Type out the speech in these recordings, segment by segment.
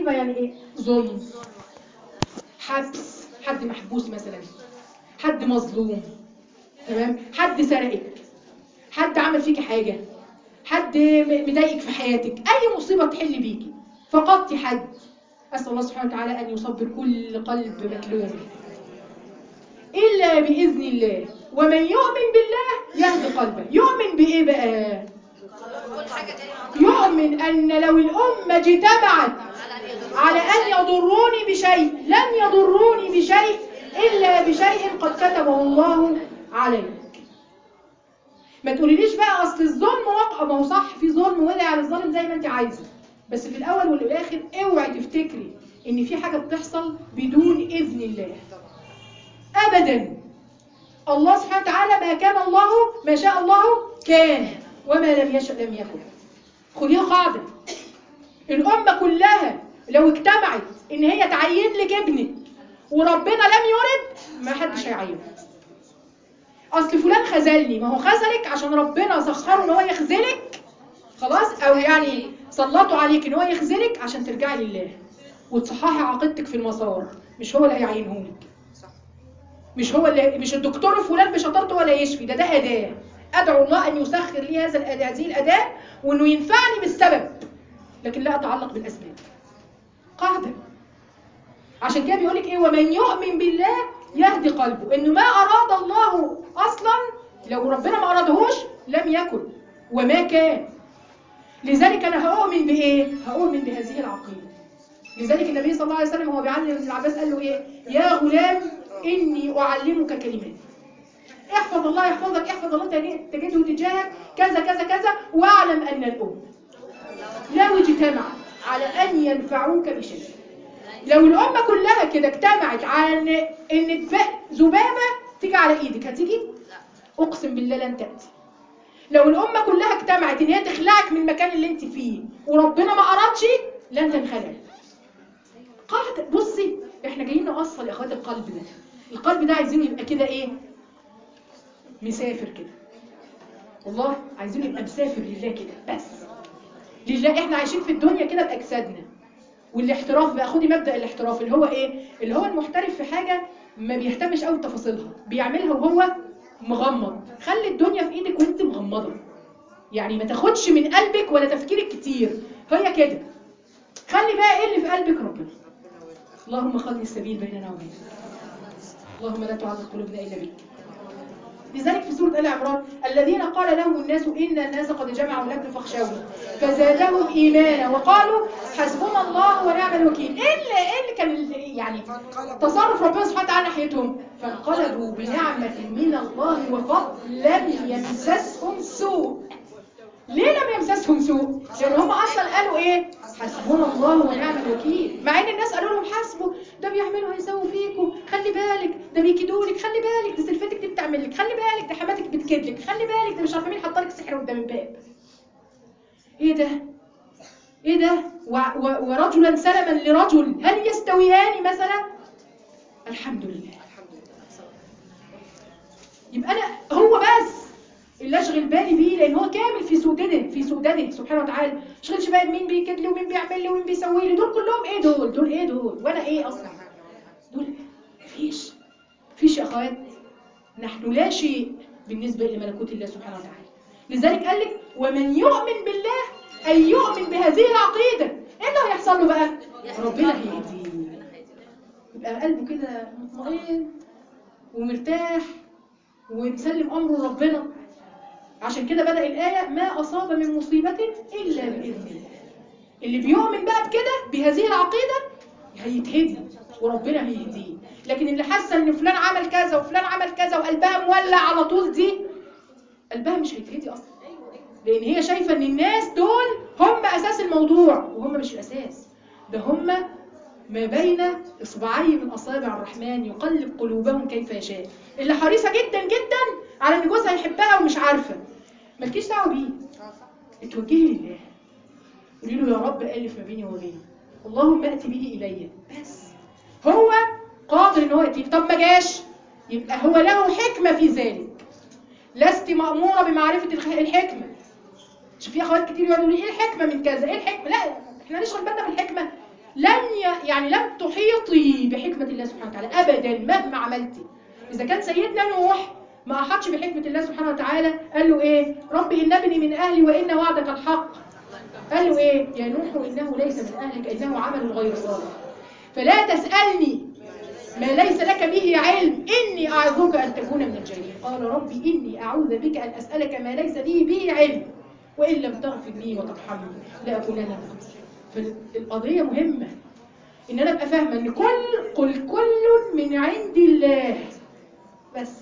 الظلمة يعني ايه ظلم حبس حد محبوس مثلا حد مظلوم تمام حد سرقك حد عمل فيكي حاجة حد م- مضايقك في حياتك اي مصيبة تحل بيكي فقدتي حد اسال الله سبحانه وتعالى ان يصبر كل قلب مكلوم الا باذن الله ومن يؤمن بالله يهدي قلبه يؤمن بايه بقى يؤمن ان لو الامه اجتمعت على ان يضروني بشيء لن يضروني بشيء الا بشيء قد كتبه الله عليك ما تقوليليش بقى اصل الظلم وقع ما هو صح في ظلم وقع على الظالم زي ما انت عايزه بس في الاول والاخر اوعي تفتكري ان في حاجه بتحصل بدون اذن الله ابدا الله سبحانه وتعالى ما كان الله ما شاء الله كان وما لم يشأ لم يكن خديها قاعده الامه كلها لو اجتمعت ان هي تعين لك ابنك وربنا لم يرد ما حدش هيعينه اصل فلان خذلني ما هو خذلك عشان ربنا سخره ان هو يخذلك خلاص او يعني سلطوا عليك ان هو يخذلك عشان ترجعي لله وتصححي عقيدتك في المسار مش هو اللي هيعينهولك مش هو اللي مش الدكتور فلان بشطارته ولا يشفي ده ده اداه ادعو الله ان يسخر لي هذا الأداة هذه الاداه وانه ينفعني بالسبب لكن لا اتعلق بالاسباب قاعده عشان كده بيقول لك ايه ومن يؤمن بالله يهدي قلبه انه ما اراد الله اصلا لو ربنا ما ارادهوش لم يكن وما كان لذلك انا هؤمن بايه هؤمن بهذه العقيده لذلك النبي صلى الله عليه وسلم وهو بيعلم ابن العباس قال له ايه يا غلام اني اعلمك كلمات احفظ الله يحفظك احفظ الله تجد- تجده تجاهك كذا كذا كذا واعلم ان الامه لو اجتمعت على ان ينفعوك بشيء لو الامه كلها كده اجتمعت على ان ان تف- ذبابه تيجي على ايدك هتيجي اقسم بالله لن تاتي لو الامه كلها اجتمعت ان هي تخلعك من المكان اللي انت فيه وربنا ما ارادش لن تنخلع قاعده بصي احنا جايين نوصل يا اخوات القلب ده القلب ده عايزينه يبقى كده ايه مسافر كده والله عايزينه يبقى مسافر لله كده بس لله احنا عايشين في الدنيا كده باجسادنا والاحتراف بقى خدي مبدا الاحتراف اللي هو ايه اللي هو المحترف في حاجه ما بيهتمش قوي بتفاصيلها بيعملها وهو مغمض خلي الدنيا في ايدك وانت مغمضه يعني ما تاخدش من قلبك ولا تفكيرك كتير هي كده خلي بقى ايه اللي في قلبك ربنا اللهم خلي السبيل بيننا وبينك اللهم لا تعلق قلوبنا الا بك لذلك في سورة آل عمران الذين قال لهم الناس إن الناس قد جمعوا لكم فاخشوهم فزادهم إيمانا وقالوا حسبنا الله ونعم الوكيل إيه اللي, إيه اللي كان ال- يعني تصرف ربنا سبحانه وتعالى ناحيتهم فانقلبوا بنعمة من الله وفضل لم يمسسهم سوء ليه لم يمسسهم سوء؟ لأن هم أصلا قالوا إيه؟ حسبنا الله ونعم الوكيل مع إن الناس قالوا لهم حسبوا ده بيعملوا هيسووا فيكم خلي بالك ده بيكيدولك خلي بالك ده سلفتك دي بتعمل لك خلي بالك ده حماتك بتكدلك خلي بالك ده مش عارفه مين حاطه لك سحر قدام الباب ايه ده ايه ده و و ورجلا سلما لرجل هل يستويان مثلا الحمد لله يبقى انا هو بس اللي اشغل بالي بيه لان هو كامل في سؤدده في سؤدده سبحانه وتعالى اشغلش بالي مين بيكد لي ومين بيعمل لي ومين بيسوي لي دول كلهم ايه دول دول ايه دول وانا ايه اصلا دول مفيش مفيش يا اخوات نحن لا شيء بالنسبه لملكوت الله سبحانه وتعالى لذلك قال لك ومن يؤمن بالله اي يؤمن بهذه العقيده ايه اللي هيحصل له بقى ربنا هيهديه يبقى قلبه كده مطمئن ومرتاح ومسلم امره ربنا عشان كده بدأ الآية ما أصاب من مصيبة إلا بإذن الله اللي بيؤمن بقى بكده بهذه العقيدة هيتهدي وربنا هيهديه لكن اللي حاسه ان فلان عمل كذا وفلان عمل كذا وقلبها مولع على طول دي قلبها مش هيتهدي اصلا لان هي شايفه ان الناس دول هم اساس الموضوع وهم مش الاساس ده هم ما بين اصبعي من اصابع الرحمن يقلب قلوبهم كيف يشاء اللي حريصه جدا جدا على ان جوزها يحبها ومش عارفه مالكيش دعوه بيه اتوجهي لله قولي له يا رب الف ما بيني وبينه اللهم ائت به الي بس هو قادر ان هو ياتيك طب ما جاش يبقى هو له حكمه في ذلك لست ماموره بمعرفه الخ- الحكمه شوف في اخوات كتير يقولوا لي ايه الحكمه من كذا ايه الحكمه لا احنا نشغل بالنا بالحكمه لن يعني لم تحيطي بحكمة الله سبحانه وتعالى أبدا مهما عملتي إذا كان سيدنا نوح ما أحطش بحكمة الله سبحانه وتعالى قال له إيه رب إن ابني من أهلي وإن وعدك الحق قال له إيه يا نوح إنه ليس من أهلك إنه عمل غير صالح فلا تسألني ما ليس لك به علم إني أعظك أن تكون من الجاهلين قال ربي إني أعوذ بك أن أسألك ما ليس لي به علم وإن لم تغفر لي وترحمني لأكونن من الخاسرين فالقضية مهمة إن أنا أبقى فاهمة إن كل قل كل من عند الله بس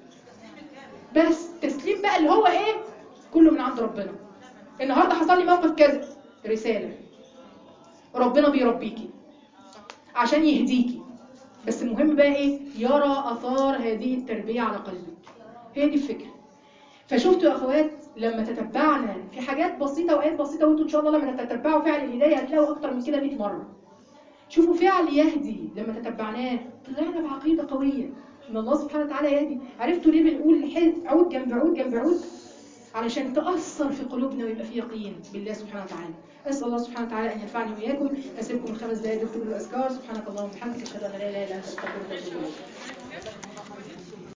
بس تسليم بقى اللي هو إيه كله من عند ربنا النهاردة حصل لي موقف كذا رسالة ربنا بيربيكي عشان يهديكي بس المهم بقى ايه يرى اثار هذه التربيه على قلبك هي دي الفكره فشفتوا يا اخوات لما تتبعنا في حاجات بسيطه وايات بسيطه وانتوا ان شاء الله لما تتبعوا فعل الهدايه هتلاقوا اكتر من كده 100 مره شوفوا فعل يهدي لما تتبعناه طلعنا بعقيده قويه ان الله سبحانه وتعالى يهدي عرفتوا ليه بنقول حز- عود جنب عود جنب عود علشان تأثر في قلوبنا ويبقى في يقين بالله سبحانه وتعالى أسأل الله سبحانه وتعالى أن ينفعني وإياكم أسيبكم الخمس دقائق دكتور الأذكار سبحانك اللهم وبحمدك أشهد أن لا إله إلا أنت أستغفرك وأتوب إليك